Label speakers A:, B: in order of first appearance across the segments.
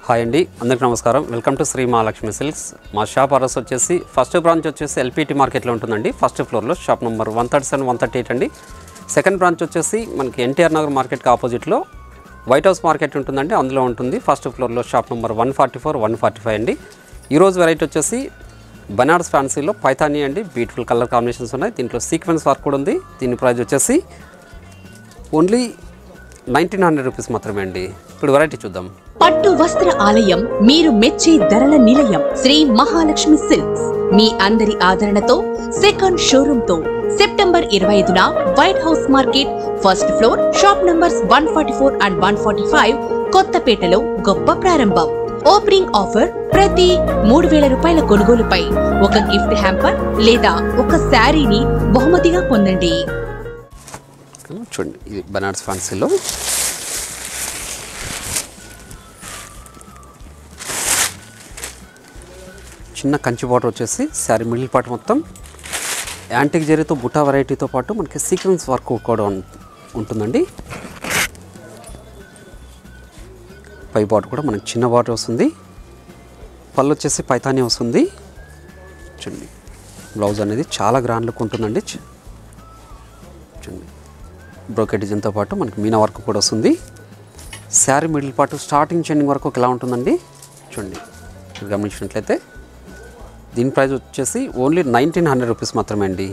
A: Hi అండి అందరికీ నమస్కారం welcome to Sri Mahalakshmi silks మా షాప్ అడ్రస్ వచ్చేసి ఫస్ట్ బ్రాంచ్ వచ్చేసి ఎల్పిటి మార్కెట్లో ఉంటుందండి ఫస్ట్ ఫ్లోర్లో shop number one thirty seven one thirty eight అండి సెకండ్ బ్రాంచ్ వచ్చేసి మనకి ఎన్టీఆర్ నగర్ మార్కెట్కి ఆపోజిట్లో వైట్ హౌస్ మార్కెట్ ఉంటుందండి అందులో ఉంటుంది ఫస్ట్ ఫ్లోర్లో shop number one forty four one forty five అండి ఈరోజు వెరైటీ వచ్చేసి బనారస్ ఫ్యాన్సీలో పైథానీ అండి బ్యూటిఫుల్ కలర్ కాంబినేషన్స్ ఉన్నాయి దీంట్లో సీక్వెన్స్ వర్క్ కూడా ఉంది దీని ప్రైస్ వచ్చేసి ఓన్లీ నైన్టీన్ హండ్రెడ్ రూపీస్ మాత్రమే అండి ఇప్పుడు వెరైటీ చూద్దాం
B: పట్టు వస్త్ర ఆలయం మీరు మెచ్చే ధరల నిలయం శ్రీ మహాలక్ష్మి సిల్క్స్ మీ అందరి ఆదరణతో సెకండ్ షోరూమ్ తో సెప్టెంబర్ ఇరవై ఐదున white house market first floor shop numbers one forty four and one forty five కొత్తపేటలో గొప్ప ప్రారంభం ఓపెనింగ్ ఆఫర్ ప్రతి మూడు వేల రూపాయల కొనుగోలుపై ఒక గిఫ్ట్ హ్యాంపర్ లేదా ఒక శారీని బహుమతిగా పొందండి
A: చూడండి ఇది బనారస్ ఫ్యాన్సీలో చిన్న కంచి బార్డర్ వచ్చేసి శారీ మిడిల్ పార్ట్ మొత్తం యాంటిక్ జరీతో బుటా వెరైటీతో పాటు మనకి సీక్వెన్స్ వర్క్ కూడా ఉం- ఉంటుందండి పై బార్డర్ కూడా మనకి చిన్న బార్డర్ వస్తుంది పళ్ళు వచ్చేసి పైతానీ వస్తుంది చూడండి బ్లౌజ్ అనేది చాలా గ్రాండ్ లుక్ ఉంటుందండి చ- చూడండి బ్రోకెట్ డిజైన్తో పాటు మనకి మీనా వర్క్ కూడా వస్తుంది sari middle part starting ending వరకు ఎలా ఉంటుందండి చూడండి మీరు గమనించినట్లయితే దీని ప్రైస్ వచ్చేసి ఓన్లీ నైన్టీన్ హండ్రెడ్ రూపీస్ మాత్రమే అండి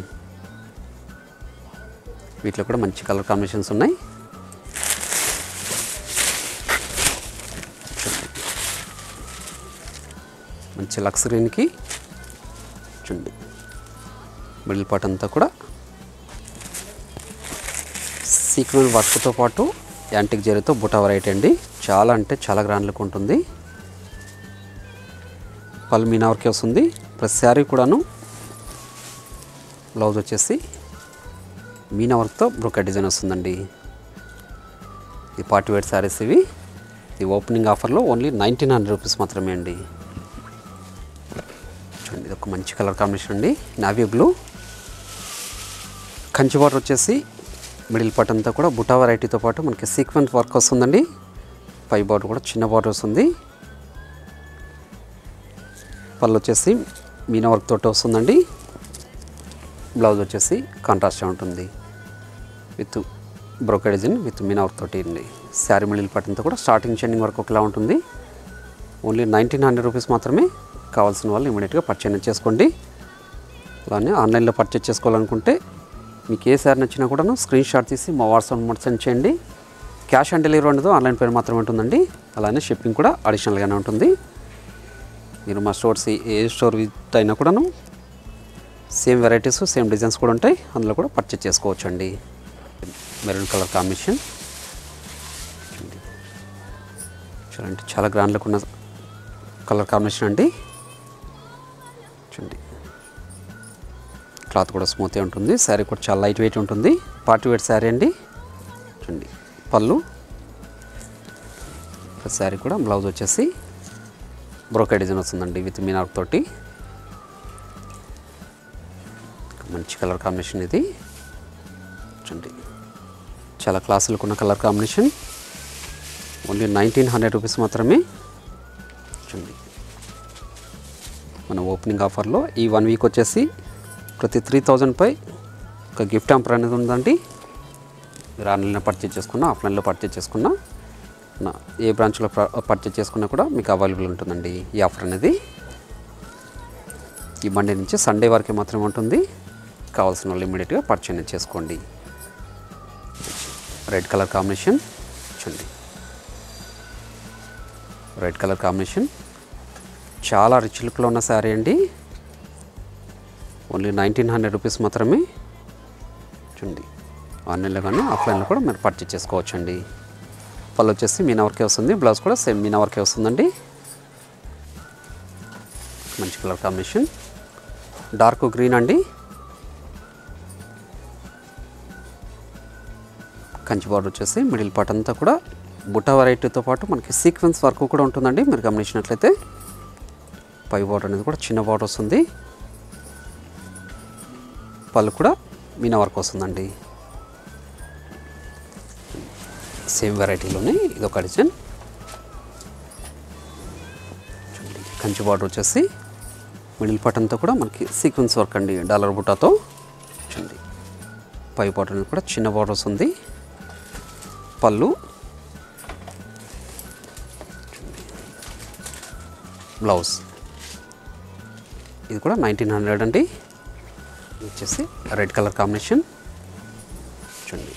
A: వీటిలో కూడా మంచి కలర్ కాంబినేషన్స్ ఉన్నాయి చూడండి. మంచి లక్స్ గ్రీన్కి చూడండి మిడిల్ పార్ట్ అంతా కూడా సీక్వెన్స్ వర్క్తో పాటు యాంటిక్ జరీతో బుటా వెరైటీ అండి చాలా అంటే చాలా గ్రాండ్ లుక్ ఉంటుంది పల్ మీనా వర్కే వస్తుంది ప్లస్ శారీ కూడాను బ్లౌజ్ వచ్చేసి మీనా వర్క్తో బ్రొకెట్ డిజైన్ వస్తుందండి ఈ పార్టీ వేర్ శారీస్ ఇవి ఈ ఓపెనింగ్ ఆఫర్లో ఓన్లీ నైన్టీన్ హండ్రెడ్ రూపీస్ మాత్రమే అండి చూడండి ఇది ఒక మంచి కలర్ కాంబినేషన్ అండి నావీ బ్లూ కంచి బార్డర్ వచ్చేసి మిడిల్ పార్ట్ అంతా కూడా బుటా వెరైటీతో పాటు మనకి సీక్వెన్స్ వర్క్ వస్తుందండి పై బార్డర్ కూడా చిన్న బార్డర్ వస్తుంది పళ్ళు వచ్చేసి మీనా వర్క్ తోటి వస్తుందండి బ్లౌజ్ వచ్చేసి కాంట్రాస్ట్ ఉంటుంది విత్ బ్రోకెడ్ డిజైన్ విత్ మీనా వర్క్ తోటి అండి శారీ మిడిల్ పార్ట్ అంతా కూడా స్టార్టింగ్ చెండింగ్ వరకు ఒకలా ఉంటుంది ఓన్లీ నైన్టీన్ హండ్రెడ్ రూపీస్ మాత్రమే కావాల్సిన వాళ్ళు ఇమీడియట్గా పర్చేజ్ చేసుకోండి అలానే ఆన్లైన్లో పర్చేజ్ చేసుకోవాలనుకుంటే మీకు ఏ సారీ నచ్చినా కూడాను స్క్రీన్ షాట్ తీసి మా వాట్సాప్ నెంబర్ సెండ్ చేయండి క్యాష్ ఆన్ డెలివరీ ఉండదు ఆన్లైన్ పేరు మాత్రమే ఉంటుందండి అలానే షిప్పింగ్ కూడా అడిషనల్గానే ఉంటుంది మీరు మా స్టోర్స్ ఏ స్టోర్ విజిట్ అయినా కూడాను సేమ్ వెరైటీస్ సేమ్ డిజైన్స్ కూడా ఉంటాయి అందులో కూడా పర్చేజ్ చేసుకోవచ్చు అండి మెరూన్ కలర్ కాంబినేషన్ చూడండి. చూడండి చాలా గ్రాండ్ లుక్ ఉన్న కలర్ కాంబినేషన్ అండి చూడండి క్లాత్ కూడా స్మూత్గా ఉంటుంది శారీ కూడా చాలా లైట్ వెయిట్ ఉంటుంది పార్టీ వేర్ శారీ అండి చూడండి పళ్ళు శారీ కూడా బ్లౌజ్ వచ్చేసి బ్రోకే డిజైన్ వస్తుందండి విత్ మీనార్ తోటి మంచి కలర్ కాంబినేషన్ ఇది చూడండి చాలా క్లాసులకు ఉన్న colour combination only nineteen hundred rupees మాత్రమే చూడండి మన ఓపెనింగ్ ఆఫర్లో ఈ వన్ వీక్ వచ్చేసి ప్రతి త్రీ థౌజండ్ పై ఒక గిఫ్ట్ ఆంపర్ అనేది ఉందండి మీరు ఆన్లైన్లో పర్చేజ్ చేసుకున్నా ఆఫ్లైన్లో పర్చేజ్ చేసుకున్నా నా ఏ బ్రాంచ్లో పర్చేజ్ చేసుకున్నా కూడా మీకు అవైలబుల్ ఉంటుందండి ఈ ఆఫర్ అనేది ఈ మండే నుంచి సండే వరకే మాత్రమే ఉంటుంది కావాల్సిన వాళ్ళు ఇమీడియట్గా పర్చేజ్ చేసుకోండి రెడ్ కలర్ కాంబినేషన్ చూడండి రెడ్ కలర్ కాంబినేషన్ చాలా రిచ్ లుక్లో ఉన్న శారీ అండి ఓన్లీ నైన్టీన్ హండ్రెడ్ రూపీస్ మాత్రమే చూడండి ఆన్లైన్లో కానీ ఆఫ్లైన్లో కూడా మీరు పర్చేజ్ చేసుకోవచ్చు అండి పళ్ళు వచ్చేసి మీనా వర్కే వస్తుంది బ్లౌజ్ కూడా సేమ్ మీనా వర్కే వస్తుందండి మంచి కలర్ కాంబినేషన్ డార్క్ గ్రీన్ అండి కంచి బార్డర్ వచ్చేసి మిడిల్ పార్ట్ అంతా కూడా బుట్ట వెరైటీతో పాటు మనకి సీక్వెన్స్ వర్క్ కూడా ఉంటుందండి మీరు గమనించినట్లయితే పై బార్డర్ అనేది కూడా చిన్న బార్డర్ వస్తుంది పళ్ళు కూడా మీనా వర్క్ వస్తుందండి సేమ్ వెరైటీలోనే ఇది ఒక డిజైన్ కంచి బార్డర్ వచ్చేసి మిడిల్ పార్ట్ అంతా కూడా మనకి సీక్వెన్స్ వర్క్ అండి డాలర్ బుటాతో వచ్చింది పై బార్డర్ అనేది కూడా చిన్న బార్డర్ వస్తుంది పళ్ళు బ్లౌజ్ ఇది కూడా నైన్టీన్ హండ్రెడ్ అండి ఇది వచ్చేసి రెడ్ కలర్ కాంబినేషన్ చూడండి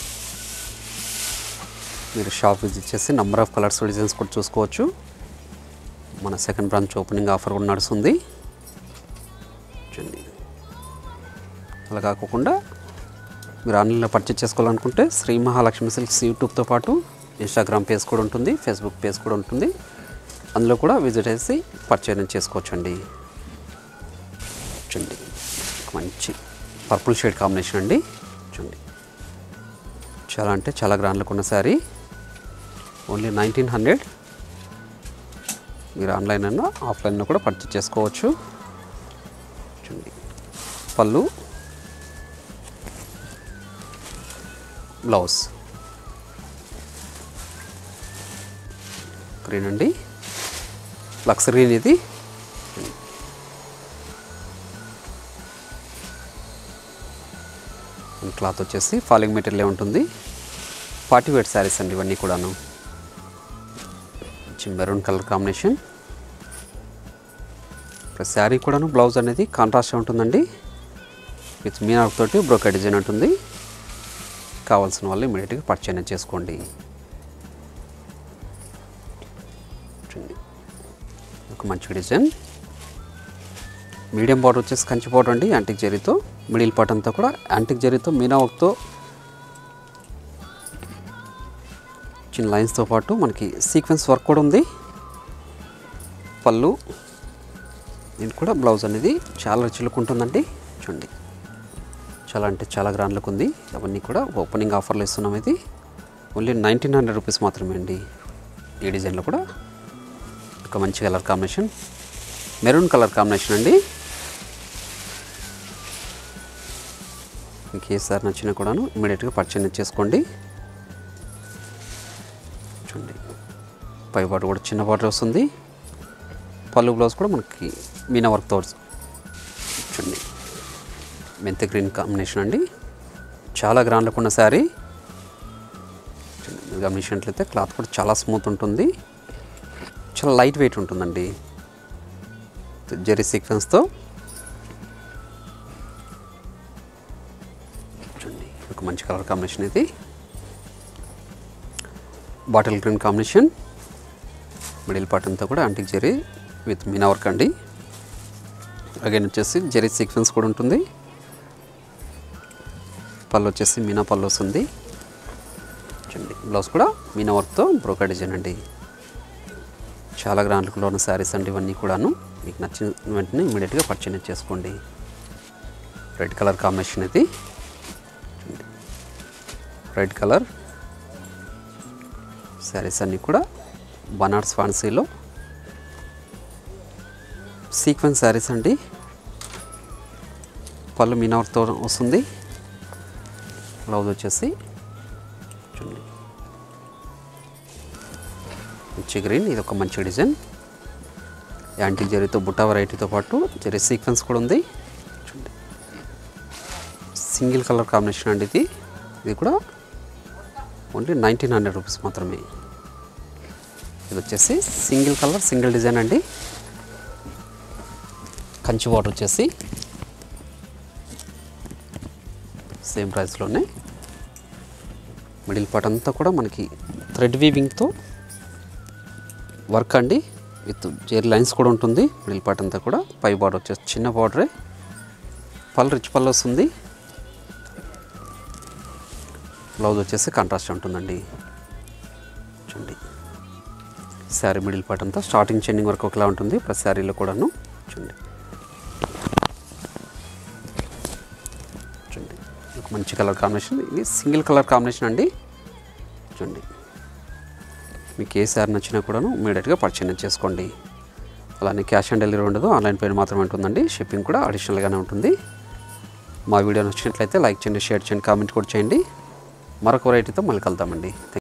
A: మీరు షాప్ విజిట్ చేసి నంబర్ ఆఫ్ కలర్స్ డిజైన్స్ కూడా చూసుకోవచ్చు మన సెకండ్ బ్రాంచ్ ఓపెనింగ్ ఆఫర్ కూడా నడుస్తుంది చూడండి అలా కాకుండా మీరు ఆన్లైన్లో పర్చేజ్ చేసుకోవాలనుకుంటే శ్రీ మహాలక్ష్మి సిల్క్స్ యూట్యూబ్తో పాటు ఇన్స్టాగ్రామ్ పేజ్ కూడా ఉంటుంది ఫేస్బుక్ పేజ్ కూడా ఉంటుంది అందులో కూడా విజిట్ చేసి పర్చేజ్ చేసుకోవచ్చండి చూడండి ఒక మంచి పర్పుల్ షేడ్ కాంబినేషన్ అండి చూడండి చాలా అంటే చాలా గ్రాండ్లకు ఉన్న శారీ ఓన్లీ నైన్టీన్ హండ్రెడ్ మీరు ఆన్లైన్ అయినా ఆఫ్లైన్లో కూడా పర్చేజ్ చేసుకోవచ్చు చూడండి పళ్ళు బ్లౌజ్ గ్రీన్ అండి లక్స్ గ్రీన్ ఇది క్లాత్ వచ్చేసి ఫాలింగ్ మెటీరియల్ ఉంటుంది పార్టీ వేర్ శారీస్ అండి ఇవన్నీ కూడాను మెరూన్ కలర్ కాంబినేషన్ ఇప్పుడు శారీ కూడాను బ్లౌజ్ అనేది కాంట్రాస్ట్ ఉంటుందండి విత్ మీనార్ తోటి బ్రోకెట్ డిజైన్ ఉంటుంది కావాల్సిన వాళ్ళు ఇమీడియట్గా పర్చేజ్ చేసుకోండి చూడండి. ఒక మంచి డిజైన్ మీడియం బార్డర్ వచ్చేసి కంచి బార్డర్ అండి యాంటిక్ జరీతో మిడిల్ పార్ట్ అంతా కూడా యాంటిక్ జరీతో మీనా వర్క్తో చిన్న లైన్స్తో పాటు మనకి సీక్వెన్స్ వర్క్ కూడా ఉంది పళ్ళు దీనికి కూడా బ్లౌజ్ అనేది చాలా రుచులకు ఉంటుందండి చూడండి చాలా అంటే చాలా గ్రాండ్ లుక్ ఉంది అవన్నీ కూడా ఓపెనింగ్ ఆఫర్లు ఇస్తున్నాం ఇది ఓన్లీ నైన్టీన్ హండ్రెడ్ రూపీస్ మాత్రమే అండి ఈ డిజైన్లో కూడా ఒక మంచి colour combination maroon colour combination అండి మీకు ఏ సార్ నచ్చినా కూడాను ఇమీడియట్గా పర్చేజ్ చేసుకోండి చూడండి పై బార్డర్ కూడా చిన్న బార్డర్ వస్తుంది పళ్ళు బ్లౌజ్ కూడా మనకి మీనా వర్క్తో చూడండి మెంతి గ్రీన్ కాంబినేషన్ అండి చాలా గ్రాండ్లకు ఉన్న శారీ చూడండి, మీరు గమనించినట్లయితే క్లాత్ కూడా చాలా స్మూత్ ఉంటుంది చాలా లైట్ వెయిట్ ఉంటుందండి జెరీ సీక్వెన్స్తో చూడండి ఒక మంచి కలర్ కాంబినేషన్ ఇది bottle green combination middle part అంతా కూడా అంటిక్ జెరీ విత్ మీనా వర్క్ అండి అగైన్ వచ్చేసి జెరీ సీక్వెన్స్ కూడా ఉంటుంది పళ్ళు వచ్చేసి మీనా పళ్ళు వస్తుంది చూడండి బ్లౌజ్ కూడా మీనా వర్క్తో బ్రోకా డిజైన్ అండి చాలా గ్రాండ్ లుక్లో ఉన్న శారీస్ అండి ఇవన్నీ కూడాను మీకు నచ్చిన వెంటనే ఇమీడియట్గా పర్చేజ్ చేసుకోండి రెడ్ కలర్ కాంబినేషన్ ఇది చూడండి. రెడ్ కలర్ శారీస్ అన్నీ కూడా బనార్స్ ఫాన్సీలో సీక్వెన్స్ శారీస్ అండి పళ్ళు మీనవర్తో వస్తుంది బ్లౌజ్ వచ్చేసి చూడండి మంచి గ్రీన్ ఇది ఒక మంచి డిజైన్ యాంటీ జరీతో బుట్ట వెరైటీతో పాటు జరీ సీక్వెన్స్ కూడా ఉంది చూడండి సింగిల్ కలర్ కాంబినేషన్ అండి ఇది ఇది కూడా ఓన్లీ నైన్టీన్ హండ్రెడ్ రూపీస్ మాత్రమే ఇది వచ్చేసి సింగిల్ కలర్ సింగిల్ డిజైన్ అండి కంచి వాటర్ వచ్చేసి సేమ్ ప్రైస్లోనే మిడిల్ పార్ట్ అంతా కూడా మనకి థ్రెడ్ వీవింగ్తో వర్క్ అండి విత్ జేర్ లైన్స్ కూడా ఉంటుంది మిడిల్ పార్ట్ అంతా కూడా పై బార్డర్ వచ్చేసి చిన్న బార్డరే పళ్ళు రిచ్ పళ్ళు వస్తుంది బ్లౌజ్ వచ్చేసి కాంట్రాస్ట్ ఉంటుందండి చూడండి శారీ మిడిల్ పార్ట్ అంతా స్టార్టింగ్ చెండింగ్ వరకు ఒకలా ఉంటుంది ప్రతి శారీలో కూడాను చూడండి చూడండి ఒక మంచి కలర్ కాంబినేషన్ ఇది సింగిల్ కలర్ కాంబినేషన్ అండి చూడండి మీకు ఏ శారీ నచ్చినా కూడాను ఇమీడియట్గా పర్చేజ్ చేసుకోండి అలానే క్యాష్ ఆన్ డెలివరీ ఉండదు ఆన్లైన్ పేమెంట్ మాత్రమే ఉంటుందండి షిప్పింగ్ కూడా అడిషనల్గానే ఉంటుంది మా వీడియో నచ్చినట్లయితే లైక్ చేయండి షేర్ చేయండి కామెంట్ కూడా చేయండి మరొక వెరైటీతో మళ్ళీ కలుద్దామండి